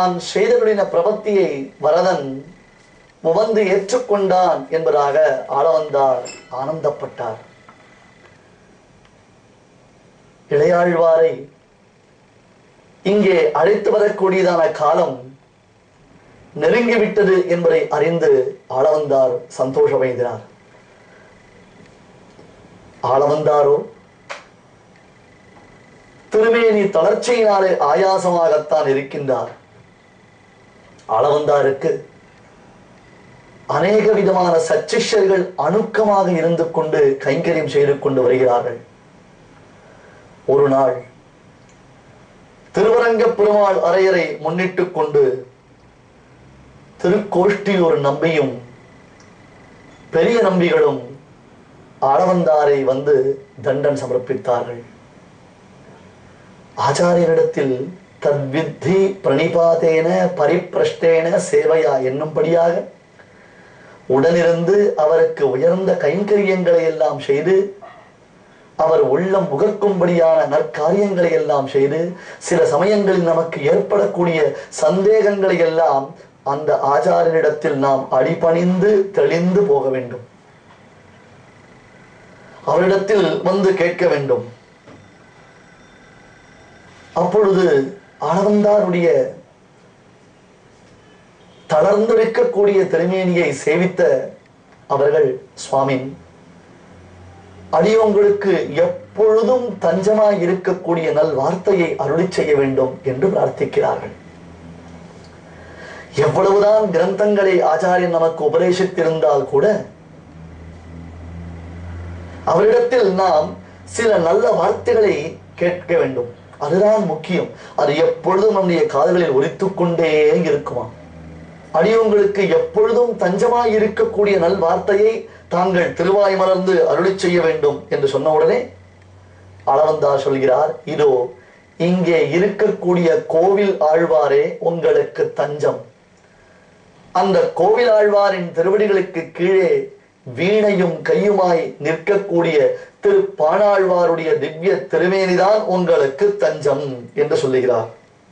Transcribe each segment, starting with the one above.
தான் செய்தருளின பிரபத்தியை வரதன் முவந்து ஏற்றுக்கொண்டான் என்பதாக ஆளவந்தார் ஆனந்தப்பட்டார் இளையாழ்வாரை இங்கே அழைத்து வரக்கூடியதான காலம் நெருங்கிவிட்டது என்பதை அறிந்து ஆளவந்தார் சந்தோஷமைந்தார் ஆளவந்தாரோ திருமேனி தளர்ச்சியினாலே ஆயாசமாகத்தான் இருக்கின்றார் ஆளவந்தாருக்கு அநேக விதமான சச்சிஷ்யர்கள் அணுக்கமாக இருந்து கொண்டு கைங்கரியம் செய்து கொண்டு வருகிறார்கள் ஒரு நாள் திருவரங்க பெருமாள் அரையரை முன்னிட்டு கொண்டு திருக்கோஷ்டியூர் நம்பியும் பெரிய நம்பிகளும் ஆளவந்தாரை வந்து தண்டன் சமர்ப்பித்தார்கள் ஆச்சாரியரிடத்தில் தத்வித்தி பிரணிபாதேன பரிப்பிரஷ்டேன சேவையா என்னும்படியாக உடனிருந்து அவருக்கு உயர்ந்த கைங்கரியங்களை எல்லாம் செய்து அவர் உள்ளம் உகக்கும்படியான நற்காரியங்களை எல்லாம் செய்து சில சமயங்களில் நமக்கு ஏற்படக்கூடிய சந்தேகங்களை எல்லாம் அந்த ஆச்சாரியனிடத்தில் நாம் அடிபணிந்து தெளிந்து போக வேண்டும் அவரிடத்தில் வந்து கேட்க வேண்டும் அப்பொழுது ஆனந்தாருடைய தளர்ந்திருக்கக்கூடிய திருமேனியை சேவித்த அவர்கள் சுவாமி அடியோங்களுக்கு எப்பொழுதும் தஞ்சமாய் இருக்கக்கூடிய நல் வார்த்தையை அருளி செய்ய வேண்டும் என்று பிரார்த்திக்கிறார்கள் எவ்வளவுதான் கிரந்தங்களை ஆச்சாரியன் நமக்கு உபதேசித்திருந்தால் கூட அவரிடத்தில் நாம் சில நல்ல வார்த்தைகளை கேட்க வேண்டும் அதுதான் முக்கியம் அது எப்பொழுதும் நம்முடைய காதுகளில் ஒலித்துக் கொண்டே இருக்குமா அடியவங்களுக்கு எப்பொழுதும் தஞ்சமாய் இருக்கக்கூடிய நல் வார்த்தையை தாங்கள் திருவாய் மலர்ந்து அருளி செய்ய வேண்டும் என்று சொன்ன உடனே அளவந்தார் சொல்கிறார் இதோ இங்கே இருக்கக்கூடிய கோவில் ஆழ்வாரே உங்களுக்கு தஞ்சம் அந்த கோவில் ஆழ்வாரின் திருவடிகளுக்கு கீழே வீணையும் கையுமாய் நிற்கக்கூடிய திரு பாணாழ்வாருடைய திவ்ய திருமேனிதான் உங்களுக்கு தஞ்சம் என்று சொல்லுகிறார்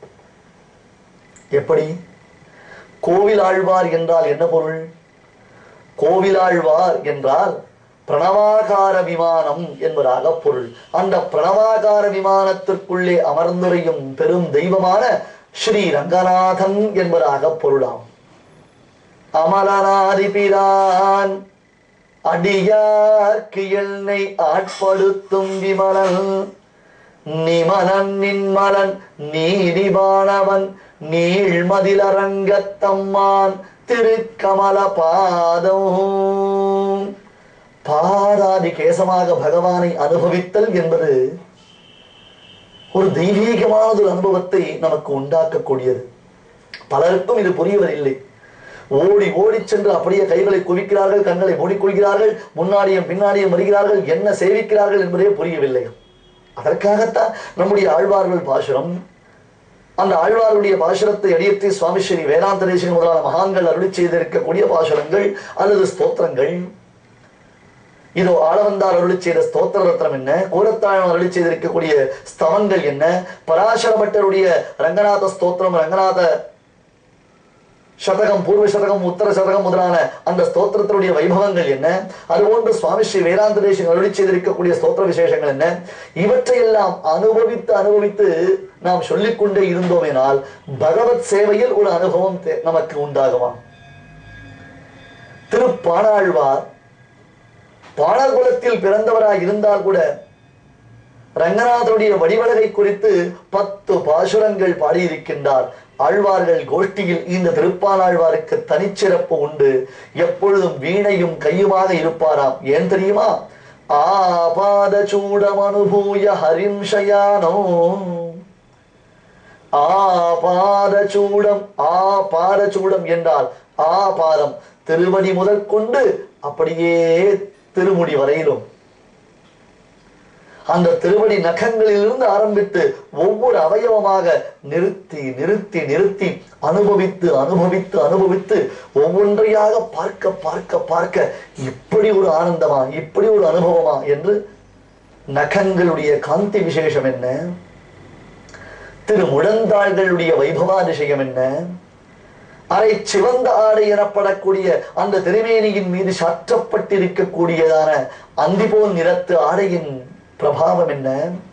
எப்படி கோவில் ஆழ்வார் என்றால் என்ன பொருள் கோவிலாழ்வார் என்றால் பிரணவாகார விமானம் என்பதாக பொருள் அந்த பிரணவாகார விமானத்திற்குள்ளே அமர்ந்துரையும் பெரும் தெய்வமான ஸ்ரீ ரங்கநாதன் என்பதாக பொருளாம் அமலனாதிபிரான் அடியார்க்கு என்னை ஆட்படுத்தும் விமலன் நிமலன் நின்மலன் நீதிபானவன் நீழ்மதிலரங்கத்தம்மான் திருக்கமல பாதம் பாதாதி கேசமாக பகவானை அனுபவித்தல் என்பது ஒரு தெய்வீகமான ஒரு அனுபவத்தை நமக்கு உண்டாக்கக்கூடியது பலருக்கும் இது புரியவதில்லை ஓடி ஓடி சென்று அப்படியே கைகளை குவிக்கிறார்கள் கண்களை மூடிக்கொள்கிறார்கள் முன்னாடியும் பின்னாடியும் வருகிறார்கள் என்ன சேவிக்கிறார்கள் என்பதே புரியவில்லை அதற்காகத்தான் நம்முடைய ஆழ்வார்கள் பாசுரம் அந்த ஆழ்வாருடைய பாசுரத்தை அடியத்தி சுவாமி ஸ்ரீ வேதாந்த தேசிகன் முதலான மகான்கள் அருளி செய்திருக்கக்கூடிய பாசுரங்கள் அல்லது ஸ்தோத்திரங்கள் இதோ ஆளவந்தார் அருளி செய்த ஸ்தோத்திர ரத்னம் என்ன கூரத்தாழம் அருளி செய்திருக்கக்கூடிய ஸ்தவங்கள் என்ன பராசர பட்டருடைய ரங்கநாத ஸ்தோத்திரம் ரங்கநாத சதகம் பூர்வ சதகம் உத்தர சதகம் முதலான அந்த ஸ்தோத்திரத்தினுடைய வைபவங்கள் என்ன அதுபோன்று சுவாமி ஸ்ரீ வேதாந்த தேசிகன் அருளி செய்திருக்கக்கூடிய ஸ்தோத்திர விசேஷங்கள் என்ன இவற்றையெல்லாம் அனுபவித்து அனுபவித்து நாம் சொல்லிக்கொண்டே இருந்தோமேனால் பகவத் சேவையில் ஒரு அனுபவம் தே- நமக்கு உண்டாகுமா திருப்பாணாழ்வார் பாணர் குலத்தில் பிறந்தவராய் இருந்தால் கூட ரங்கநாதனுடைய வடிவழகை குறித்து பத்து பாசுரங்கள் பாடியிருக்கின்றார் ஆழ்வார்கள் கோஷ்டியில் இந்த திருப்பானாழ்வாருக்கு தனிச்சிறப்பு உண்டு எப்பொழுதும் வீணையும் கையுமாக இருப்பாராம் ஏன் தெரியுமா ஆபாத சூடம் அனுபூய ஹரிம்ஷயானோ ஆபாத சூடம் ஆ பாத சூடம் என்றால் ஆ பாதம் திருவடி முதல் கொண்டு அப்படியே திருமுடி வரையிலும் அந்த திருவடி நகங்களிலிருந்து ஆரம்பித்து ஒவ்வொரு அவயவமாக நிறுத்தி நிறுத்தி நிறுத்தி அனுபவித்து அனுபவித்து அனுபவித்து ஒவ்வொன்றையாக பார்க்க பார்க்க பார்க்க இப்படி ஒரு ஆனந்தமா இப்படி ஒரு அனுபவமா என்று நகங்களுடைய காந்தி விசேஷம் என்ன திரு முழந்தாள்களுடைய வைபவாதிசயம் என்ன அரை சிவந்த ஆடை எனப்படக்கூடிய அந்த திருமேனியின் மீது சாற்றப்பட்டிருக்கக்கூடியதான அந்திபோல் நிறத்து ஆடையின் பிரபாவம் என்ன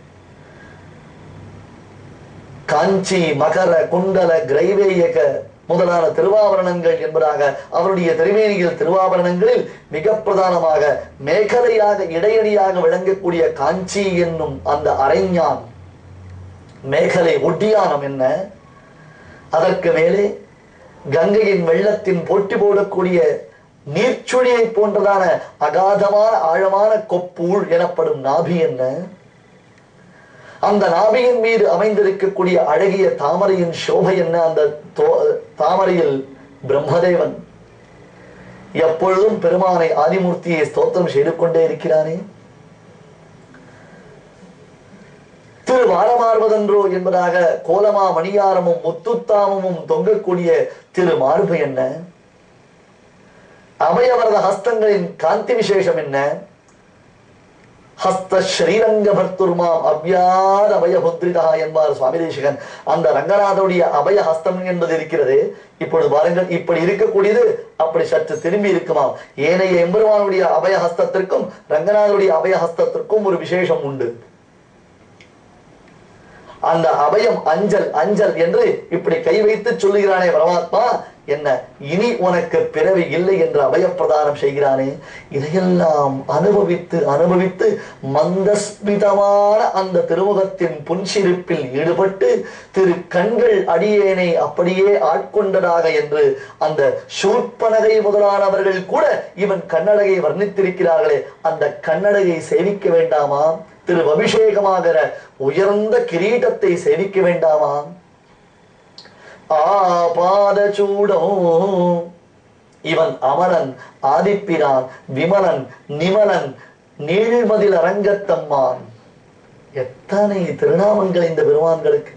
காஞ்சி மகர குண்டல கிரைவேயக முதலான திருவாபரணங்கள் என்பதாக அவருடைய திருமேனியில் திருவாபரணங்களில் மிக பிரதானமாக மேகலையாக இடையடியாக விளங்கக்கூடிய காஞ்சி என்னும் அந்த அரைஞான் மேகலை ஒட்டியானம் என்ன அதற்கு மேலே கங்கையின் வெள்ளத்தின் போட்டி போடக்கூடிய நீர்ச்சுழியை போன்றதான அகாதமான ஆழமான கொப்பூழ் எனப்படும் நாபி என்ன அந்த நாபியின் மீது அமைந்திருக்கக்கூடிய அழகிய தாமரையின் சோபை என்ன அந்த தோ- தாமரையில் பிரம்மதேவன் எப்பொழுதும் பெருமானை ஆதிமூர்த்தியை ஸ்தோத்திரம் செய்து கொண்டே இருக்கிறானே திரு வாரமார்வதன்றோ என்பதாக கோலமா மணியாரமும் முத்துத்தாமமும் தொங்கக்கூடிய திரு மார்பு என்ன அபயவரத ஹஸ்தங்களின் காந்தி விசேஷம் என்ன ஹஸ்த ஸ்ரீரங்க பர்த்துர்மாம் அவ்யாத அபய புத்ரிதா என்பார் சுவாமி தேசிகன் அந்த ரங்கநாதனுடைய அபய ஹஸ்தம் என்பது இருக்கிறது இப்பொழுது பாருங்கள் இப்படி இருக்கக்கூடியது அப்படி சற்று திரும்பி இருக்குமாம் ஏனைய எம்பெருமானுடைய அபய ஹஸ்தத்திற்கும் ரங்கநாதனுடைய அபய ஹஸ்தத்திற்கும் ஒரு விசேஷம் உண்டு அந்த அபயம் அஞ்சல் அஞ்சல் என்று இப்படி கை வைத்து சொல்லுகிறானே பரமாத்மா என்ன இனி உனக்கு பிறவி இல்லை என்று அபயப்பிரதானம் செய்கிறானே இதையெல்லாம் அனுபவித்து அனுபவித்து மந்தஸ்மிதமான அந்த திருமுகத்தின் புன்சிரிப்பில் ஈடுபட்டு திரு கண்கள் அடியேனை அப்படியே ஆட்கொண்டதாக என்று அந்த சூர்ப்பனகை முதலானவர்கள் கூட இவன் கண்ணழகை வர்ணித்திருக்கிறார்களே அந்த கண்ணழகை சேவிக்க வேண்டாமா திரு அபிஷேகமாகிற உயர்ந்த கிரீடத்தை சேவிக்க வேண்டாமா ஆபாதச்சூடம் இவன் அமரன் ஆதிப்பிரான் விமலன் நிமலன் நீழ்மதில் அரங்கத்தம்மான் எத்தனை திருநாமங்கள் இந்த பெருமான்களுக்கு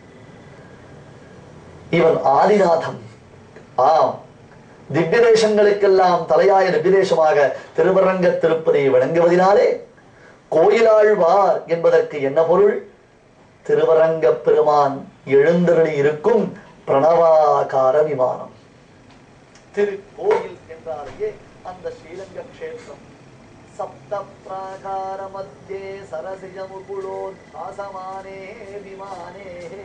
இவன் ஆதிநாதம் ஆம் திவ்ய தேசங்களுக்கெல்லாம் தலையாய திவ்ய தேசமாக திருவரங்க திருப்பதி விளங்குவதினாலே கோயிலாழ்வார் என்பதற்கு என்ன பொருள் திருவரங்க பெருமான் எழுந்தருளி இருக்கும் பிரணவாகார விமானம் திருக்கோயில் என்றாலேயே அந்த ஸ்ரீரங்க கஷேத்திரம் சப்த பிராகார மத்தியே சரசிஜ முகுளோத்பாசமானே விமானே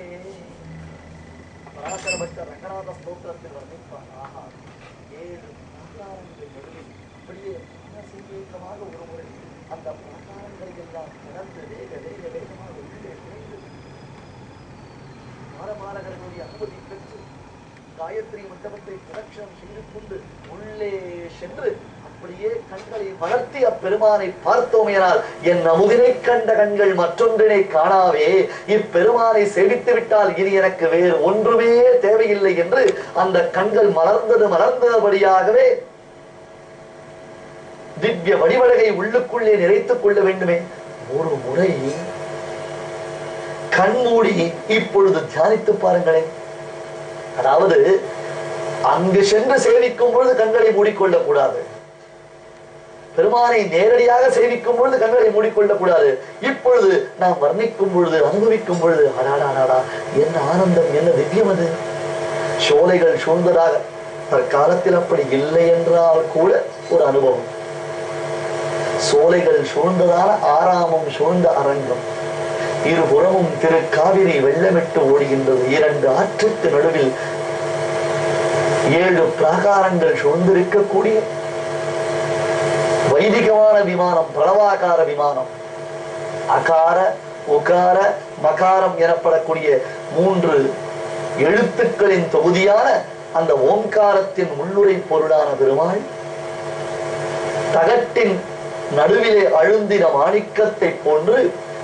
பராசரபட்ட ரங்கநாத ஸ்தோத்திரத்தில் வர்ணிப்பார் ஆஹா ஏழு பிராகாரங்கள் நடுவில் அப்படியே மனசீவேகமாக ஒரு முறை அந்த பிராகாரங்களை எல்லாம் கடந்து வேக வேக வேகமாக உள்ளே நுழைந்து மாரமாரகர்களுடைய அனுமதி பெற்று காயத்ரி மண்டபத்தை பிரதட்சணம் செய்து கொண்டு உள்ளே சென்று அப்படியே கண்களை வளர்த்தி அப்பெருமானை பார்த்தோமேனால் என் அமுதினை கண்ட கண்கள் மற்றொன்றினை காணாவே இப்பெருமானை சேவித்து விட்டால் இனி எனக்கு வேறு ஒன்றுமே தேவையில்லை என்று அந்த கண்கள் மலர்ந்தது மலர்ந்தபடியாகவே திவ்ய வடிவழகை உள்ளுக்குள்ளே நிறைத்துக் கொள்ள வேண்டுமே ஒரு முறை கண்மூடி இப்பொழுது தியானித்து பாருங்களேன் அதாவது அங்கு சென்று சேவிக்கும் பொழுது கண்களை மூடிக்கொள்ளக் கூடாது பெருமானை நேரடியாக சேவிக்கும் பொழுது கண்களை மூடிக்கொள்ளக் கூடாது இப்பொழுது நாம் வர்ணிக்கும் பொழுது அனுபவிக்கும் பொழுது அடாடாடாடா என்ன ஆனந்தம் என்ன திவ்யம் அது சோலைகள் சூழ்ந்ததாக தற்காலத்தில் அப்படி இல்லை என்றால் கூட ஒரு அனுபவம் சோலைகள் சூழ்ந்ததான ஆறாமம் சூழ்ந்த அரங்கம் இருபுறமும் திரு காவிரி வெள்ளமிட்டு ஓடுகின்றது இரண்டு ஆற்றுக்கு நடுவில் ஏழு பிராகாரங்கள் சூழ்ந்திருக்கக்கூடிய வைதிகமான விமானம் பிரணவாகார விமானம் அகார உகார மகாரம் எனப்படக்கூடிய மூன்று எழுத்துக்களின் தொகுதியான அந்த ஓங்காரத்தின் உள்ளுரை பொருளான பெருமாள் தகட்டின் நடுவிலே அழுந்தின மாணிக்கத்தை போன்று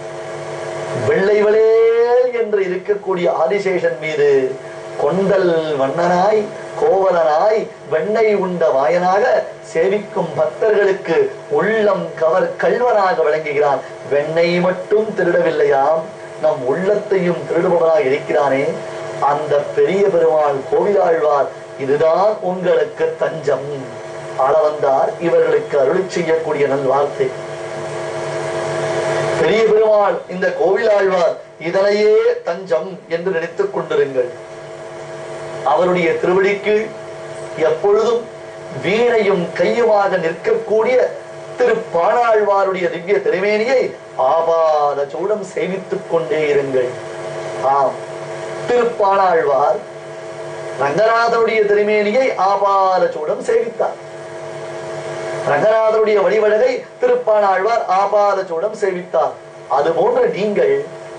வெள்ளைவளேல் என்று இருக்கக்கூடிய ஆதிசேஷன் மீது கொண்டல் வண்ணனாய் கோவலனாய் வெண்ணெய் உண்ட வாயனாக சேவிக்கும் பக்தர்களுக்கு உள்ளம் கவர் கல்வனாக விளங்குகிறான் வெண்ணெய் மட்டும் திருடவில்லையாம் நம் உள்ளத்தையும் திருடுபவனாக இருக்கிறானே அந்த பெரிய பெருமாள் கோவிலாழ்வார் இதுதான் உங்களுக்கு தஞ்சம் ஆள வந்தார் இவர்களுக்கு அருளி செய்யக்கூடிய நல் வார்த்தை பெரிய பெருமாள் இந்த கோவில் ஆழ்வார் இதனையே தஞ்சம் என்று நினைத்துக் கொண்டிருங்கள் அவருடைய திருவடிக்கு எப்பொழுதும் வீணையும் கையுமாக நிற்கக்கூடிய திரு பாணாழ்வாருடைய திவ்ய திருமேனியை ஆபாத சூடம் சேவித்துக் கொண்டே இருங்கள் ஆம் திருப்பாணாழ்வார் ரங்கநாதனுடைய திருமேனியை ஆபாத சூடம் சேவித்தார் ரங்கநாதனுடைய வழிவழகை திருப்பாணாழ்வார் ஆபாத சூடம் சேவித்தார் அதுபோன்ற நீங்கள்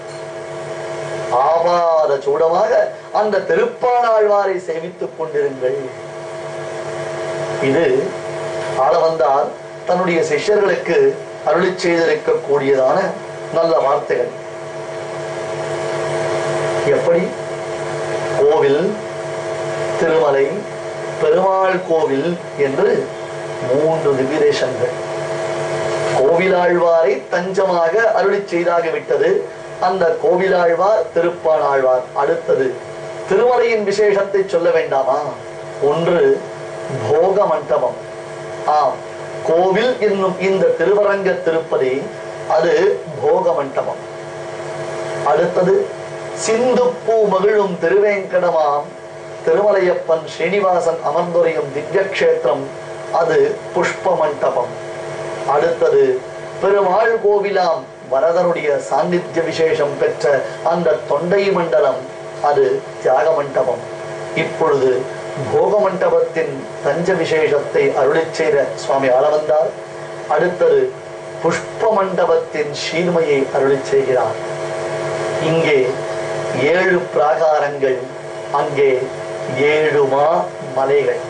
ஆபாத சூடமாக அந்த திருப்பாணாழ்வாரை சேவித்துக் கொண்டிருங்கள் இது ஆளவந்தார் தன்னுடைய சிஷ்யர்களுக்கு அருளி செய்திருக்கக்கூடியதான நல்ல வார்த்தைகள் எப்படி கோவில் திருமலை பெருமாள் கோவில் என்று மூன்று திவ்யதேசங்கள் கோவிலாழ்வாரை தஞ்சமாக அருளி செய்தாகிவிட்டது அந்த கோவிலாழ்வார் திருப்பானாழ்வார் அடுத்தது திருமலையின் விசேஷத்தை சொல்ல வேண்டாமா ஒன்று போக மண்டபம் ஆம் கோவில் என்னும் இந்த திருவரங்க திருப்பதி அது போக மண்டபம் அடுத்தது சிந்துப்பூ மகிழும் திருவேங்கடமாம் திருமலையப்பன் ஸ்ரீனிவாசன் அமர்ந்துரையும் திவ்யக்ஷேத்திரம் அது புஷ்ப மண்டபம் அடுத்தது பெருமாள் கோவிலாம் வரதனுடைய சாநித்திய விசேஷம் பெற்ற அந்த தொண்டை மண்டலம் அது தியாக மண்டபம் இப்பொழுது போக மண்டபத்தின் தஞ்ச விசேஷத்தை அருளிச் செய்த சுவாமி ஆளவந்தார் அடுத்தது புஷ்ப மண்டபத்தின் சீர்மையை அருளிச் செய்கிறார் இங்கே ஏழு பிராகாரங்கள் அங்கே ஏழு மா மலைகள்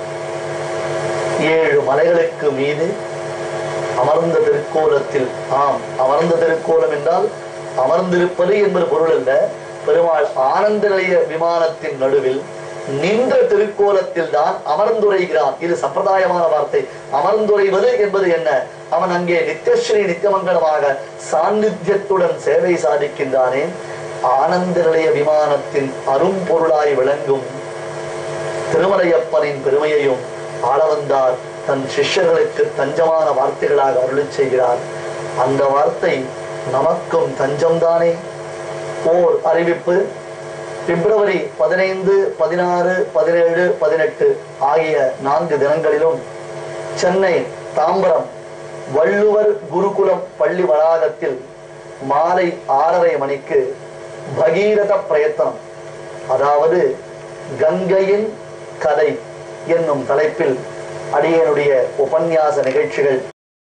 ஏழு மலைகளுக்கு மீது அமர்ந்த திருக்கோலத்தில் ஆம் அமர்ந்த திருக்கோலம் என்றால் அமர்ந்திருப்பது என்பது பொருள் அல்ல பெருமாள் ஆனந்த நிலைய விமானத்தின் நடுவில் நின்ற திருக்கோலத்தில் தான் அமர்ந்துரைகிறான் இது சம்பிரதாயமான வார்த்தை அமர்ந்துரைவது என்பது என்ன அவன் அங்கே நித்யஸ்ரீ நித்தியமங்கலமாக சாநித்தியத்துடன் சேவை சாதிக்கின்றானே ஆனந்த நிலைய விமானத்தின் அரும்பொருளாய் விளங்கும் திருமலையப்பனின் பெருமையையும் ஆளவந்தார் தன் சிஷ்யர்களுக்கு தஞ்சமான வார்த்தைகளாக அருளிச் செய்கிறார் அந்த வார்த்தை நமக்கும் தஞ்சம்தானே ஓர் அறிவிப்பு பிப்ரவரி பதினைந்து பதினாறு பதினேழு பதினெட்டு ஆகிய நான்கு தினங்களிலும் சென்னை தாம்பரம் வள்ளுவர் குருகுலம் பள்ளி வளாகத்தில் மாலை ஆறரை மணிக்கு பகீரத பிரயத்தனம் அதாவது கங்கையின் கதை என்னும் தலைப்பில் அடியனுடைய உபன்யாச நிகழ்ச்சிகள்